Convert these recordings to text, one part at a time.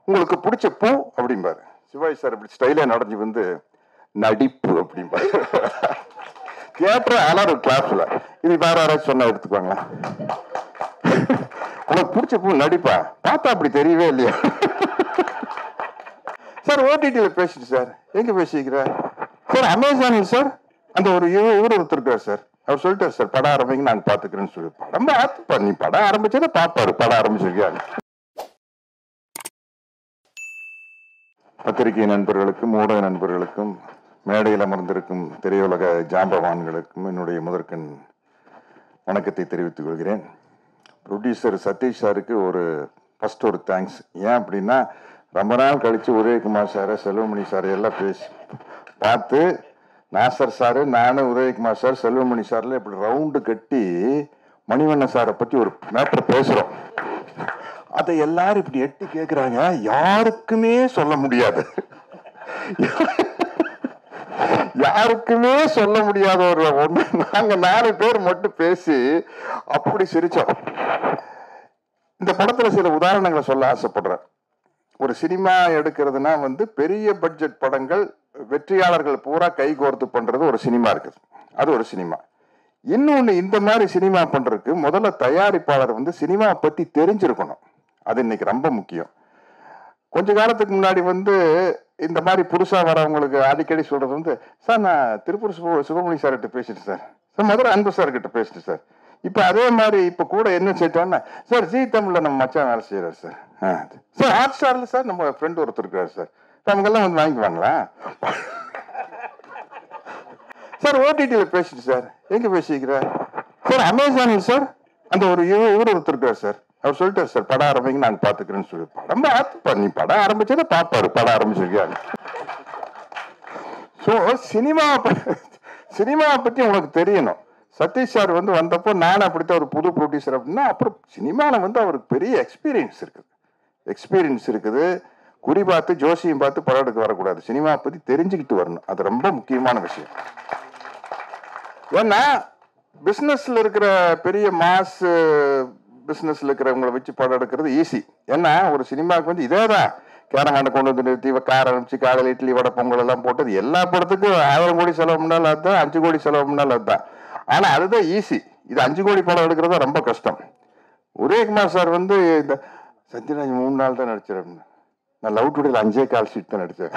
உங்களுக்கு பிடிச்ச பூ அப்படிம்பாரு சிவாஜி சார் இப்படி ஸ்டைலா நடந்து வந்து நடிப்பு அப்படிம்பாரு தியேட்டர் அலாரம் கிளாஸ்ல இது வேற யாராச்சும் சொன்னா எடுத்துக்குவாங்களா உனக்கு பிடிச்ச பூ நடிப்பா பார்த்தா அப்படி தெரியவே இல்லையா சார் ஓடிடியில் பேசிட்டு சார் எங்க பேசிக்கிறார் சார் அமேசானில் சார் அந்த ஒரு இவர் இவர் ஒருத்தர் இருக்கார் சார் அவர் சொல்லிட்டார் சார் படம் ஆரம்பிங்க நாங்க பாத்துக்கிறேன்னு சொல்லி படம் பார்த்துப்பா நீ படம் ஆரம்பிச்சதை பார்ப்பாரு படம் ஆரம்பிச்சிருக்கியா பத்திரிகை நண்பர்களுக்கும் ஊடக நண்பர்களுக்கும் மேடையில் அமர்ந்திருக்கும் திரையுலக ஜாம்பவான்களுக்கும் என்னுடைய முதற்கண் வணக்கத்தை தெரிவித்துக் கொள்கிறேன் ப்ரொடியூசர் சதீஷ் சாருக்கு ஒரு ஃபர்ஸ்ட் ஒரு தேங்க்ஸ் ஏன் அப்படின்னா ரொம்ப நாள் கழிச்சு உதயகுமார் சார் செல்வமணி சார் எல்லாம் பேசி பார்த்து நாசர் சார் நானும் உதயகுமார் சார் செல்வமணி சார்ல இப்படி ரவுண்டு கட்டி மணிவண்ணன் சாரை பத்தி ஒரு மேட்டர் பேசுறோம் அதை எல்லாரும் இப்படி எட்டி கேக்குறாங்க யாருக்குமே சொல்ல முடியாது யாருக்குமே சொல்ல முடியாத ஒரு ஒண்ணு நாங்க நாலு பேர் மட்டும் பேசி அப்படி சிரிச்சோம் இந்த படத்துல சில உதாரணங்களை சொல்ல ஆசைப்படுறேன் ஒரு சினிமா எடுக்கிறதுனா வந்து பெரிய பட்ஜெட் படங்கள் வெற்றியாளர்கள் பூரா கை கோர்த்து பண்றது ஒரு சினிமா இருக்குது அது ஒரு சினிமா இன்னொன்னு இந்த மாதிரி சினிமா பண்றதுக்கு முதல்ல தயாரிப்பாளர் வந்து சினிமா பத்தி தெரிஞ்சிருக்கணும் அது இன்னைக்கு ரொம்ப முக்கியம் கொஞ்ச காலத்துக்கு முன்னாடி வந்து இந்த மாதிரி புதுசா வரவங்களுக்கு அடிக்கடி சொல்றது வந்து சார் நான் திருப்பூர் சுப சுபமணி சார் கிட்ட பேசிட்டேன் சார் சார் மதுரை அன்பு சார் கிட்ட பேசிட்டேன் சார் இப்ப அதே மாதிரி இப்ப கூட என்ன செய்யிட்டோம்னா சார் ஜி தமிழ்ல நம்ம மச்சான் வேலை செய்யறாரு சார் ஆ, சார் ஹாட் ஸ்டார்ல சார் நம்ம ஃப்ரெண்ட் ஒருத்தர் இருக்காரு சார் நமக்கெல்லாம் வந்து வாங்கிக்குவாங்களா சார் ஓடிடியில் பேசிட்டு சார் எங்க பேசிக்கிறார் சார் அமேசானில் சார் அந்த ஒரு இவர் இவர் ஒருத்தர் இருக்கார் சார் அவர் சொல்லிட்டார் சார் படம் ஆரம்பிங்க நாங்க பாத்துக்கிறேன்னு சொல்லி படம் பார்த்துப்பா நீ படம் ஆரம்பிச்சதை பார்ப்பாரு படம் ஆரம்பிச்சிருக்கியா ஸோ சினிமா சினிமாவை பத்தி உனக்கு தெரியணும் சதீஷ் சார் வந்து வந்தப்போ நான் அப்படித்தான் ஒரு புது ப்ரொடியூசர் அப்படின்னா அப்புறம் சினிமாவில் வந்து அவருக்கு பெரிய எக்ஸ்பீரியன்ஸ் இருக்குது எக்ஸ்பீரியன்ஸ் இருக்குது குறி பார்த்து ஜோசியம் பார்த்து படம் எடுக்க வரக்கூடாது சினிமா பத்தி தெரிஞ்சுக்கிட்டு வரணும் அது ரொம்ப முக்கியமான விஷயம் ஏன்னா பிசினஸ்ல இருக்கிற பெரிய மாஸ் பிசினஸ்ல இருக்கிறவங்களை வச்சு படம் எடுக்கிறது ஈஸி ஏன்னா ஒரு சினிமாவுக்கு வந்து இதே தான் கேரங்காண்டை கொண்டு வந்து நிறுத்தி கார ஆரம்பிச்சு காலையில் இட்லி வடை பொங்கல் எல்லாம் போட்டது எல்லா படத்துக்கும் ஆயிரம் கோடி செலவு பண்ணாலும் அதுதான் அஞ்சு கோடி செலவு பண்ணாலும் அதுதான் ஆனா அதுதான் ஈஸி இது அஞ்சு கோடி படம் எடுக்கிறது ரொம்ப கஷ்டம் உதயகுமார் சார் வந்து இந்த சத்யராஜ் மூணு நாள் தான் நடிச்சார் அப்படின்னு நான் லவ் டுடேல அஞ்சே கால் ஷீட் தான் நடிச்சேன்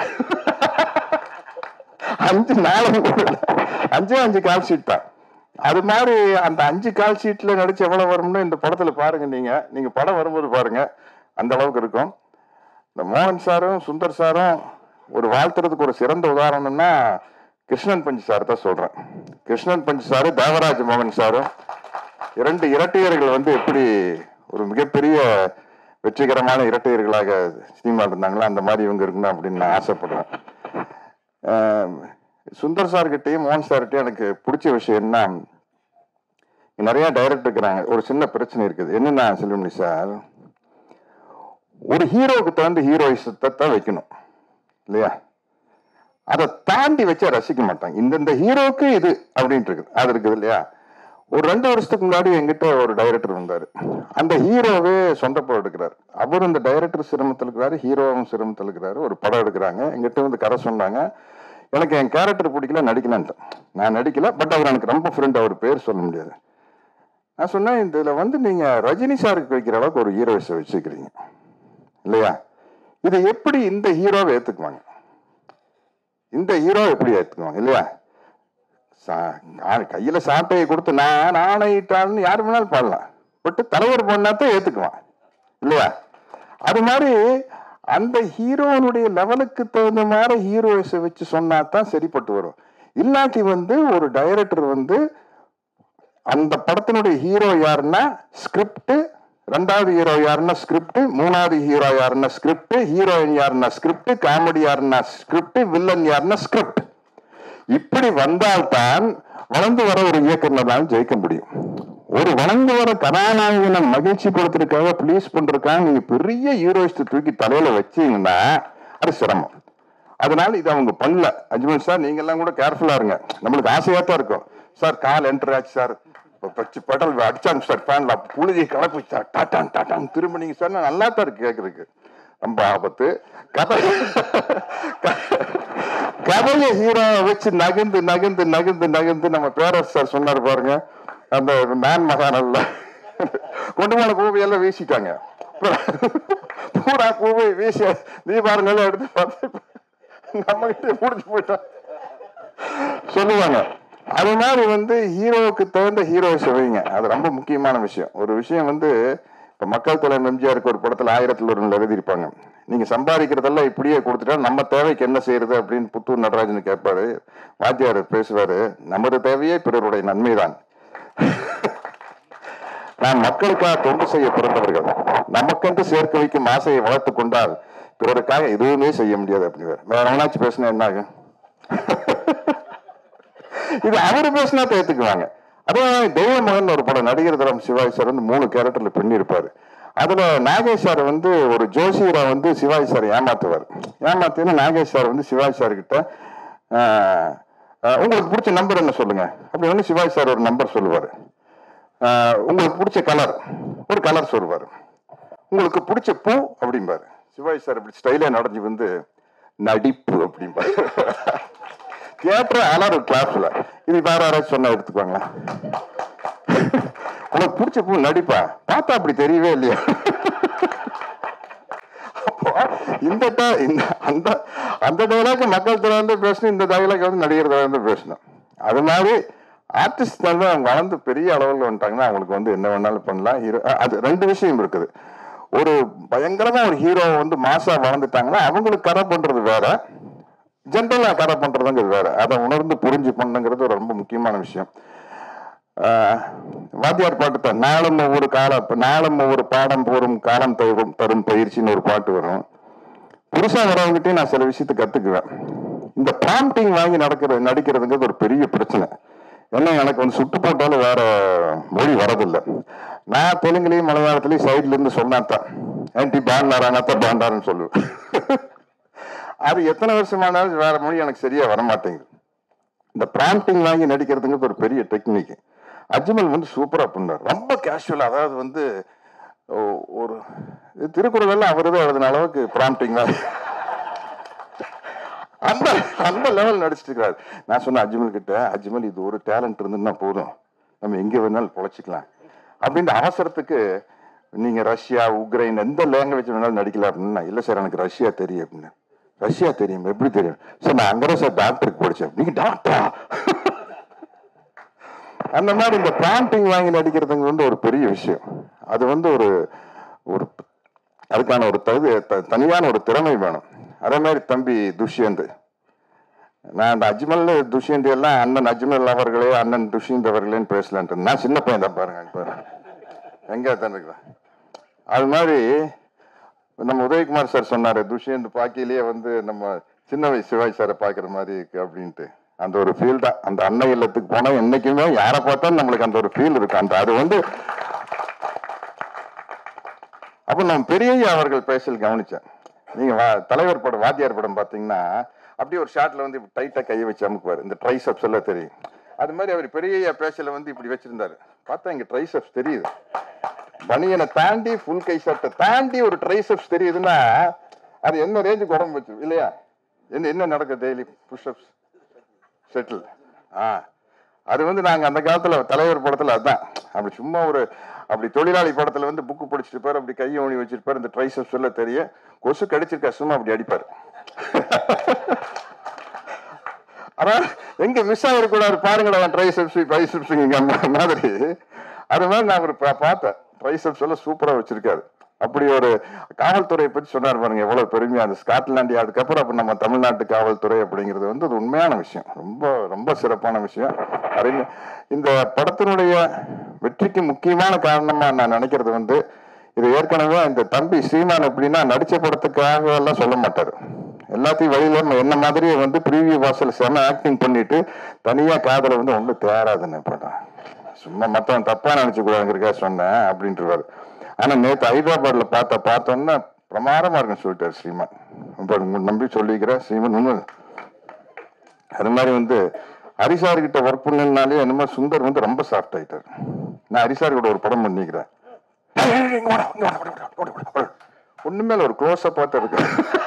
அஞ்சு நாலு அஞ்சே அஞ்சு கால் ஷீட் தான் அது மாதிரி அந்த அஞ்சு கால் ஷீட்ல நடிச்சு எவ்வளவு வரும்னு இந்த படத்துல பாருங்க நீங்க நீங்க படம் வரும்போது பாருங்க அந்த அளவுக்கு இருக்கும் இந்த மோகன் சாரும் சுந்தர் சாரும் ஒரு வாழ்த்துறதுக்கு ஒரு சிறந்த உதாரணம்னா கிருஷ்ணன் பஞ்சு சார் தான் சொல்றேன் கிருஷ்ணன் பஞ்சு சாரு தேவராஜ் மோகன் சாரும் இரண்டு இரட்டையர்கள் வந்து எப்படி ஒரு மிகப்பெரிய வெற்றிகரமான இரட்டையர்களாக சினிமா இருந்தாங்களோ அந்த மாதிரி இவங்க இருக்கணும் அப்படின்னு நான் ஆசைப்படுறேன் ஆஹ் சுந்தர் சார்கிட்டையும் மோகன் சார்கிட்டையும் எனக்கு பிடிச்ச விஷயம் என்ன இங்க நிறைய டைரக்டர் இருக்கிறாங்க ஒரு சின்ன பிரச்சனை இருக்குது என்னன்னா செல்வமணி சார் ஒரு ஹீரோவுக்கு தகுந்த ஹீரோயிசத்தை தான் வைக்கணும் இல்லையா அதை தாண்டி வச்சா ரசிக்க மாட்டாங்க இந்தந்த ஹீரோவுக்கு இது அப்படின்ட்டு இருக்குது அது இருக்குது இல்லையா ஒரு ரெண்டு வருஷத்துக்கு முன்னாடி எங்கிட்ட ஒரு டைரக்டர் வந்தாரு அந்த ஹீரோவே சொந்த படம் எடுக்கிறாரு அவர் இந்த டைரக்டர் சிரமத்தில் இருக்கிறாரு ஹீரோவும் சிரமத்தில் இருக்கிறாரு ஒரு படம் எடுக்கிறாங்க எங்கிட்ட வந்து கரை சொன்னாங்க எனக்கு என் கேரக்டர் பிடிக்கல நடிக்கலன்ட்டு நான் நடிக்கல பட் அவர் எனக்கு ரொம்ப ஃப்ரெண்ட் அவர் பேர் சொல்ல முடியாது நான் சொன்னேன் இதுல வந்து நீங்க ரஜினி சாருக்கு வைக்கிற அளவுக்கு ஒரு ஹீரோயிஸை வச்சுக்கிறீங்க இல்லையா இதை எப்படி இந்த ஹீரோவை ஏத்துக்குவாங்க இந்த ஹீரோ எப்படி ஏத்துக்குவாங்க இல்லையா சா- ஆ- கையில சாட்டையை கொடுத்து நான் நாணையிட்டான்னு யார் வேணாலும் பாடலாம் பட் தலைவர் பண்ணா தான் ஏத்துக்குவான் இல்லையா அது மாதிரி அந்த ஹீரோனுடைய லெவலுக்கு தகுந்த மாதிரி ஹீரோஸை வச்சு சொன்னா தான் சரிப்பட்டு வரும் இல்லாட்டி வந்து ஒரு டைரக்டர் வந்து அந்த படத்தினுடைய ஹீரோ யாருன்னா ஸ்கிரிப்ட் ரெண்டாவது ஹீரோ யாருன்னா ஸ்கிரிப்ட் மூணாவது ஹீரோ யாருன்னா ஸ்கிரிப்ட் ஹீரோயின் யாருன்னா ஸ்கிரிப்ட் காமெடி யாருன்னா ஸ்கிரிப்ட் வில்லன் யாருன்னா ஸ்கிரிப்ட் இப்படி வந்தால்தான் வளர்ந்து வர ஒரு இயக்குனரால் ஜெயிக்க முடியும் ஒரு வளர்ந்து வர கதாநாயகனை மகிழ்ச்சி படுத்துறதுக்காக ப்ளீஸ் பண்றதுக்காக நீங்க பெரிய ஹீரோயிஸ்ட் தூக்கி தலையில வச்சீங்கன்னா அது சிரமம் அதனால இது அவங்க பண்ணல அஜ்மல் சார் நீங்க எல்லாம் கூட கேர்ஃபுல்லா இருங்க நம்மளுக்கு ஆசையா தான் இருக்கும் சார் கால் என்டர் ஆச்சு சார் பச்சு பெடல் அடிச்சாங்க சார் ஃபேன்ல புழுதி கலப்பு சார் டாட்டான் டாட்டான் திரும்ப நீங்க சார் நல்லா தான் இருக்கு கேட்கறதுக்கு ரொம்ப ஆபத்து கதை கதையை ஹீரோ வச்சு நகர்ந்து நகர்ந்து நகர்ந்து நகர்ந்து நம்ம பேரரசர் சொன்னார் பாருங்க அந்த மேன் மகானல்ல கொண்டு போன பூவையெல்லாம் வீசிட்டாங்க பூரா பூவை வீசி தீபாரங்கெல்லாம் எடுத்து பார்த்து நம்ம கிட்ட முடிச்சு போயிட்டான் சொல்லுவாங்க அது மாதிரி வந்து ஹீரோவுக்கு தகுந்த ஹீரோஸ் வைங்க அது ரொம்ப முக்கியமான விஷயம் ஒரு விஷயம் வந்து இப்போ மக்கள் தலைவர் எம்ஜிஆருக்கு ஒரு படத்தில் ஆயிரத்தில் ஒரு எழுதியிருப்பாங்க நீங்க சம்பாதிக்கிறதெல்லாம் இப்படியே கொடுத்துட்டா நம்ம தேவைக்கு என்ன செய்யறது அப்படின்னு புத்தூர் நடராஜன் கேட்பாரு வாத்தியார் பேசுவாரு நமது தேவையே பிறருடைய நன்மைதான் நாம் மக்களுக்காக தொண்டு செய்ய பிறந்தவர்கள் நமக்கென்று சேர்க்க வைக்கும் ஆசையை வளர்த்து கொண்டால் பிறருக்காக எதுவுமே செய்ய முடியாது அப்படின்னு வேற எவனாச்சும் பேசினா என்ன ஆகும் இது அவரு பேசினா தேத்துக்குவாங்க அதான் தெய்வ மகன் ஒரு படம் நடிகர் தரம் சிவாஜி சார் வந்து மூணு கேரக்டர்ல பின்னிருப்பாரு அதுல நாகேஷ் சார் வந்து ஒரு ஜோசியரை வந்து சிவாஜி சார் ஏமாத்துவார் ஏமாத்தினா நாகேஷ் சார் வந்து சிவாஜி சார் கிட்ட ஆஹ், ஆஹ், உங்களுக்கு பிடிச்ச நம்பர் என்ன சொல்லுங்க அப்படி வந்து சிவாஜி சார் ஒரு நம்பர் சொல்லுவாரு ஆஹ், உங்களுக்கு பிடிச்ச கலர் ஒரு கலர் சொல்லுவாரு உங்களுக்கு பிடிச்ச பூ அப்படிம்பாரு சிவாஜி சார் இப்படி ஸ்டைலா நடந்து வந்து நடிப்பு அப்படிம்பாரு தியேட்டர் அலர் கிளாஸ்ல இது வேற யாராச்சும் சொன்னா எடுத்துக்குவாங்களா உனக்கு பிடிச்ச பூ நடிப்பா பார்த்தா அப்படி தெரியவே இல்லையா அப்போ இந்த ட- இந்த அந்த அந்த டைலாக் மக்கள் திறந்து பேசணும் இந்த டைலாக் வந்து நடிகர் திறந்து பேசணும் அது மாதிரி ஆர்டிஸ்ட் வந்து அவங்க வளர்ந்து பெரிய அளவில் வந்துட்டாங்கன்னா அவங்களுக்கு வந்து என்ன வேணாலும் பண்ணலாம் ஹீரோ அது ரெண்டு விஷயம் இருக்குது ஒரு பயங்கரமா ஒரு ஹீரோ வந்து மாசா வளர்ந்துட்டாங்கன்னா அவங்களுக்கு கரை பண்றது வேற ஜென்ரலா கரை பண்றதுங்கிறது வேற அதை உணர்ந்து புரிஞ்சு பண்ணுங்கிறது ஒரு ரொம்ப முக்கியமான விஷயம் ஆஹ் வாத்தியார் பாட்டு தான் நாளும் ஒவ்வொரு கால நாளும் ஒவ்வொரு பாடம் போரும் காலம் தரும் தரும் பயிற்சின்னு ஒரு பாட்டு வரும் புதுசா வரவங்ககிட்டயும் நான் சில விஷயத்தை கத்துக்குவேன் இந்த ப்ராம்ப்டிங் வாங்கி நடக்கிறது நடிக்கிறதுங்கிறது ஒரு பெரிய பிரச்சனை என்ன எனக்கு வந்து சுட்டு போட்டாலும் வேற மொழி வரதில்லை நான் தெலுங்குலயும் மலையாளத்திலயும் சைட்ல இருந்து சொன்னாத்தான் ஆன்டி பாண்டாரானாத்தான் பாண்டாருன்னு சொல்லுவேன் அது எத்தனை வருஷமானாலும் வேற மொழி எனக்கு சரியா வர மாட்டேங்குது இந்த பிராம்டிங் வாங்கி நடிக்கிறதுங்கிறது ஒரு பெரிய டெக்னிக் அஜ்மல் வந்து சூப்பரா பண்ணார் ரொம்ப கேஷுவல் அதாவது வந்து ஓ- ஒரு இது திருக்குறள் எல்லாம் அவர் தான் எழுதின அளவுக்கு பிராம்டிங் தான் அந்த அந்த லெவல் நடிச்சிட்டு இருக்காரு நான் சொன்னேன் அஜ்மல் கிட்ட அஜ்மல் இது ஒரு டேலண்ட் இருந்துன்னா போதும் நம்ம எங்க வேணாலும் பொழைச்சிக்கலாம் அப்படின்ற அவசரத்துக்கு நீங்க ரஷ்யா உக்ரைன் எந்த லாங்குவேஜ் வேணாலும் நடிக்கலாம் அப்படின்னா இல்ல சார் எனக்கு ரஷ்யா தெரியும் அப்படின்னு ரஷ்யா தெரியும் எப்படி தெரியும் சார் நான் அங்கதான் சார் டாக்டருக்கு படிச்சேன் நீங்க டாக்டரா அந்த மாதிரி இந்த பிராண்டிங் வாங்கி நடிக்கிறதுங்க வந்து ஒரு பெரிய விஷயம் அது வந்து ஒரு ஒரு அதுக்கான ஒரு தகுதி த- தனியான ஒரு திறமை வேணும் அதே மாதிரி தம்பி துஷ்யந்த் நான் அந்த அஜ்மல் துஷ்யந்த் எல்லாம் அண்ணன் அஜ்மல் அவர்களே அண்ணன் துஷ்யந்த் அவர்களேன்னு பேசலான்ட்டு நான் சின்ன பையன் தான் பாருங்க இப்ப எங்க தான் இருக்கிறேன் அது மாதிரி நம்ம உதயகுமார் சார் சொன்னாரு துஷ்யந்த் பாக்கியிலேயே வந்து நம்ம சின்ன வயசு சிவாஜி சாரை பாக்குற மாதிரி இருக்கு அப்படின்ட்டு அந்த ஒரு ஃபீல் தான் அந்த அன்னை இல்லத்துக்கு போனா என்னைக்குமே யாரை பார்த்தாலும் நம்மளுக்கு அந்த ஒரு ஃபீல் இருக்கு அந்த அது வந்து அப்ப நம்ம பெரியய்யா அவர்கள் பேசல் கவனிச்சேன் நீங்க வா- தலைவர் படம் வாத்தியார் படம் பாத்தீங்கன்னா அப்படியே ஒரு ஷாட்ல வந்து இப்படி டைட்டா கையை வச்சு அமுக்குவார் இந்த ட்ரைசப்ஸ் எல்லாம் தெரியும் அது மாதிரி அவர் பெரியய்யா பேசல வந்து இப்படி வச்சிருந்தாரு பார்த்தா இங்க ட்ரைசப்ஸ் தெரியுது பனியனை தாண்டி ஃபுல் கை சட்டை தாண்டி ஒரு ட்ரைசப்ஸ் தெரியுதுன்னா அது என்ன ரேஞ்சுக்கு உடம்பு வச்சு இல்லையா என்ன என்ன நடக்குது டெய்லி புஷ்அப்ஸ் செட்டில் ஆ அது வந்து நாங்க அந்த காலத்துல தலைவர் படத்துல அதான் அப்படி சும்மா ஒரு அப்படி தொழிலாளி படத்துல வந்து புக்கு படிச்சுட்டு பாரு அப்படி கையை ஊனி வச்சிருப்பாரு இந்த ட்ரைசப்ஸ் எல்லாம் தெரியும் கொசு கடிச்சிருக்கா சும்மா அப்படி அடிப்பாரு ஆனா எங்க மிஸ் ஆகிடக்கூடாது பாருங்களா ட்ரைசப்ஸ் பைசப்ஸ் மாதிரி அது மாதிரி நான் ஒரு பா- பார்த்தேன் ட்ரைசப்ஸ் எல்லாம் சூப்பரா வச்சிருக்காரு அப்படி ஒரு காவல்துறையை பத்தி சொன்னார் பாருங்க எவ்வளவு பெருமையா அந்த ஸ்காட்லாண்டு அதுக்கப்புறம் அப்ப நம்ம தமிழ்நாட்டு காவல்துறை அப்படிங்கிறது வந்து அது உண்மையான விஷயம் ரொம்ப ரொம்ப சிறப்பான விஷயம் அருமை இந்த படத்தினுடைய வெற்றிக்கு முக்கியமான காரணமா நான் நினைக்கிறது வந்து இது ஏற்கனவே இந்த தம்பி ஸ்ரீமான் எப்படின்னா நடிச்ச படத்துக்காக எல்லாம் சொல்ல மாட்டாரு எல்லாத்தையும் வழியில நம்ம என்ன மாதிரியே வந்து ப்ரீவியூ வாசல் செம ஆக்டிங் பண்ணிட்டு தனியா காதல வந்து ஒன்றும் தேராதுன்னு படம் சும்மா மத்தவன் தப்பா நினைச்சு கூடாதுங்கிறக்கா சொன்னேன் அப்படின்ட்டுருவாரு ஆனா நேத்து ஹைதராபாத்ல பார்த்த பார்த்தோன்னா பிரமாதமா இருக்குன்னு சொல்லிட்டாரு ஸ்ரீமான் ரொம்ப உங்களை நம்பி சொல்லிக்கிறேன் ஸ்ரீமான் உண்மை அது மாதிரி வந்து ஹரிசார் கிட்ட ஒர்க் பண்ணனாலே என்னமோ சுந்தர் வந்து ரொம்ப சாஃப்ட் ஆயிட்டாரு நான் ஹரிசார் கூட ஒரு படம் பண்ணிக்கிறேன் ஒண்ணு மேல ஒரு க்ளோஸ் பார்த்து இருக்கு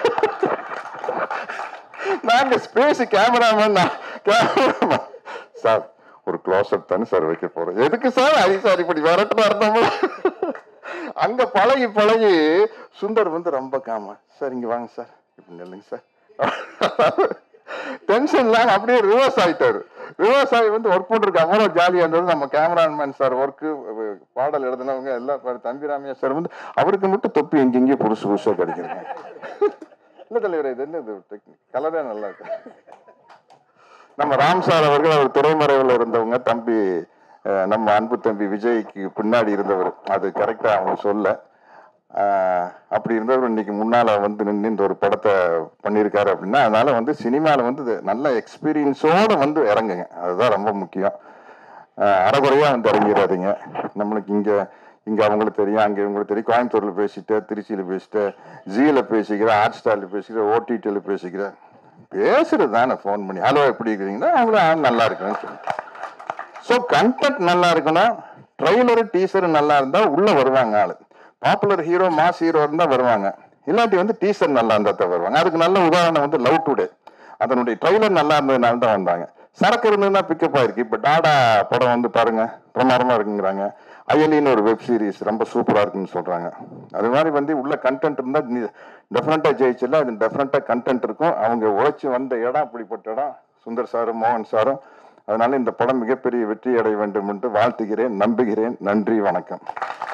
நாங்க ஸ்பேஸ் கேமராமேன் கேமராமேன் சார் ஒரு க்ளோஸ் அப் தானே சார் வைக்க போறோம் எதுக்கு சார் அது சார் இப்படி விரட்டு இருந்தோம் அங்க பழகி பழகி சுந்தர் வந்து ரொம்ப காமா சார் இங்க வாங்க சார் இப்படி நில்லுங்க சார் டென்ஷன்லாம் அப்படியே ரிவர்ஸ் ஆயிட்டாரு ரிவர்ஸ் ஆகி வந்து ஒர்க் பண்ணிருக்காங்க அவ்வளோ ஜாலியாக இருந்தது நம்ம கேமராமேன் சார் ஒர்க்கு பாடல் எழுதினவங்க எல்லாம் பாரு, தம்பி ராமையா சார் வந்து அவருக்கு மட்டும் தொப்பி எங்கெங்கேயும் புதுசு புதுசாக கிடைக்கிறேன் இல்லை தலைவர் இது என்ன இது டெக்னிக் கலரே நல்லா இருக்கு நம்ம ராம் சார் அவர்கள் அவர் துறைமறைவில் இருந்தவங்க தம்பி அஹ், நம்ம அன்பு தம்பி விஜய்க்கு பின்னாடி இருந்தவர் அது கரெக்டா அவங்க சொல்ல அஹ், அப்படி இருந்தவர் இன்னைக்கு முன்னால வந்து நின்று இந்த ஒரு படத்தை பண்ணியிருக்காரு அப்படின்னா அதனால வந்து சினிமாவில் வந்து இது நல்ல எக்ஸ்பீரியன்ஸோட வந்து இறங்குங்க அதுதான் ரொம்ப முக்கியம் அஹ், அரைகுறையா வந்து இறங்கிடாதீங்க நம்மளுக்கு இங்க இங்க அவங்களுக்கு தெரியும் அங்க இவங்களுக்கு தெரியும் கோயம்புத்தூர்ல பேசிட்டு திருச்சியில பேசிட்டு ஜியில பேசிக்கிறேன் ஹாட் ஸ்டார்ல பேசிக்கிறேன் ஓடிடியில் பேசிக்கிறேன் பேசுறது தானே ஃபோன் பண்ணி ஹலோ எப்படி இருக்கிறீங்கன்னா அவங்கள "ஆ, நல்லா இருக்குன்னு சொல்லுங்க ஸோ கண்டென்ட் நல்லா இருக்குன்னா ட்ரெய்லரு டீசர் நல்லா இருந்தா உள்ள வருவாங்க ஆளு பாப்புலர் ஹீரோ மாஸ் ஹீரோ இருந்தா வருவாங்க இல்லாட்டி வந்து டீசர் நல்லா இருந்தா தான் வருவாங்க அதுக்கு நல்ல உதாரணம் வந்து லவ் டுடே அதனுடைய ட்ரெய்லர் நல்லா இருந்ததுனால தான் வந்தாங்க சரக்கு இருந்ததுன்னா பிக்கப் ஆயிருக்கு இப்போ டாடா படம் வந்து பாருங்க பிரமாதமா இருக்குங்கிறாங்க அயலின்னு ஒரு வெப் சீரிஸ் ரொம்ப சூப்பரா இருக்குன்னு சொல்றாங்க அது மாதிரி வந்து உள்ள கண்டென்ட் இருந்தா டெஃபினட்டா ஜெயிச்சிடல அது டெஃபினட்டா கண்டென்ட் இருக்கும் அவங்க உழைச்சி வந்த இடம் அப்படிப்பட்ட இடம் சுந்தர் சாரும் மோகன் சாரும் அதனால இந்த படம் மிகப்பெரிய வெற்றி அடைய வேண்டும் என்று வாழ்த்துகிறேன் நம்புகிறேன் நன்றி வணக்கம்